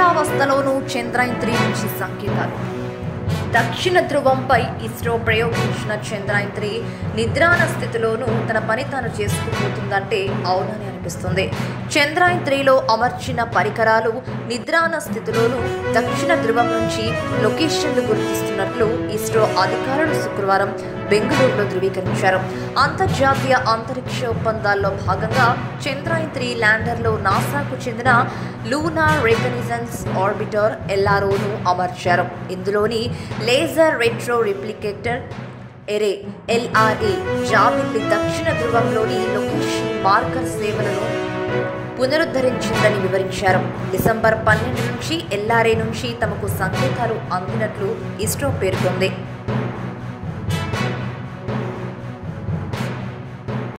నిద్రావస్థలోనూ Chandrayaan three నుంచి సంకేతాలు దక్షిణ ధ్రువంపై ఇస్రో ప్రయోగించిన చంద్రయాన్ త్రీ నిద్రాన స్థితిలోనూ తన పని తాను చేసుకుపోతుందంటే అవునని అనిపిస్తుంది చంద్రయాన్ త్రీలో అమర్చిన పరికరాలు నిద్రాన స్థితిలోనూ దక్షిణ ధ్రువం నుంచి లొకేషన్లు గుర్తిస్తున్నట్లు ఇస్రో అధికారులు శుక్రవారం బెంగళూరులో ధృవీకరించారు అంతర్జాతీయ అంతరిక్ష ఒప్పందాల్లో భాగంగా చంద్రయాన్ త్రీ ల్యాండర్లో నాసాకు చెందిన లూనా రికనిజన్స్ ఆర్బిటర్ ఎల్ఆర్ఓను అమర్చారు ఇందులోని laser retro replicator array LRA జాబిల్లి దక్షిణ ధ్రువంలోని లొకేషన్ మార్కర్ సేవలను పునరుద్ధరించిందని వివరించారు డిసెంబర్ పన్నెండు నుంచి ఎల్ఆర్ఏ నుంచి తమకు సంకేతాలు అందినట్లు ఇస్రో పేర్కొంది